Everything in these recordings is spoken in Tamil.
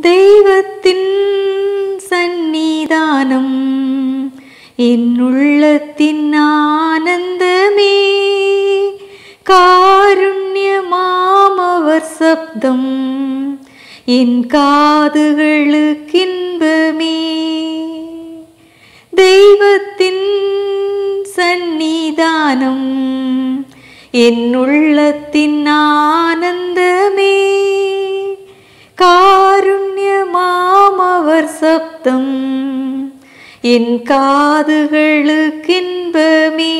தெய்வத்தின் சந்நிதானம் என் உள்ளத்தின் ஆனந்தமே காருண்யமாமவர் சப்தம் என் காதுகளுக்கின்பமே தெய்வத்தின் சந்நிதானம் என் உள்ளத்தின் ஆனந்தமே காருண்யமாமவர் சப்தம் என் காதுகளுக்கின்பமே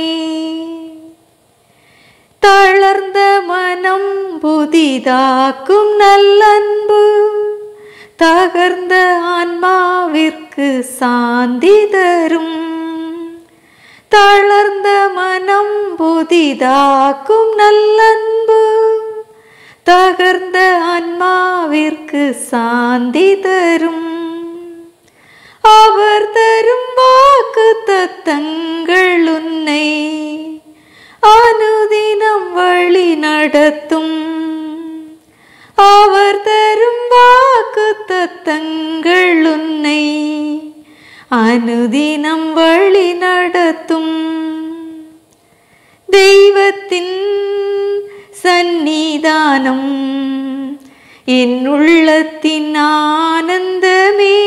தளர்ந்த மனம் புதிதாக்கும் நல்லன்பு தகர்ந்த ஆன்மாவிற்கு சாந்தி தரும் தளர்ந்த மனம் புதிதாக்கும் நல்லன்பு தகர்ந்த ஆன்மாவிற்கு சாந்தி தரும் அவர் தரும் வாக்கு தத்தங்கள் உன்னை அனுதினம் வழி நடத்தும் அவர் தரும் வாக்கு தத்தங்கள் உன்னை அனுதினம் வழி நடத்தும் தெய்வத்தின் சந்நிதானம் என் உள்ளத்தின் ஆனந்தமே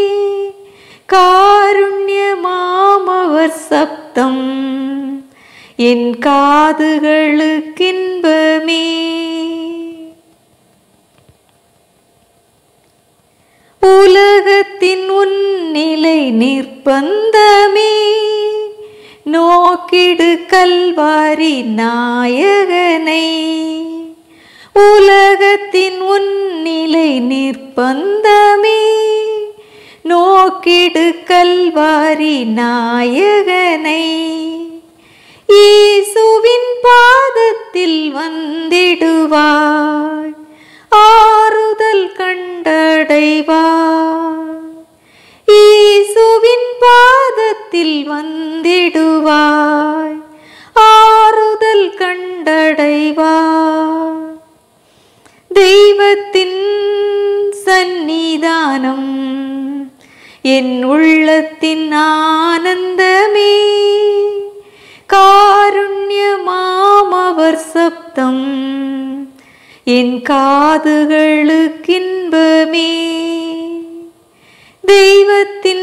காருண்யமாமவர் சப்தம் என் காதுகளுக்கின்பமே உலகத்தின் உன்னிலை நிர்பந்தமே நோக்கிடு கல்வாரி நாயகனை உலகத்தின் உன்னிலை நிர்பந்தமே நோக்கிடு கல்வாரி நாயகனை இயேசுவின் பாதத்தில் வந்திடுவாய் ஆறுதல் கண்டடைவாய் இயேசுவின் பாதத்தில் வந்திடுவாய் ஆறுதல் கண்டடைவாய் தெய்வத்தின் சந்நிதானம் என் உள்ளத்தின் ஆனந்தமே காருண்யமாமவர் சப்தம் என் காதுகளுக்கின்பமே தெய்வத்தின்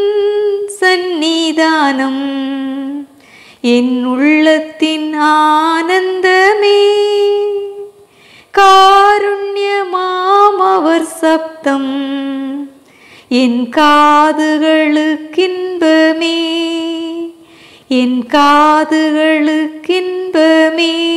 சந்நிதானம் என் உள்ளத்தின் ஆனந்தமே காருண்யமாமவர் சப்தம் என் காதுகளுக்கின்பமே என் காதுகளுக்கின்பமே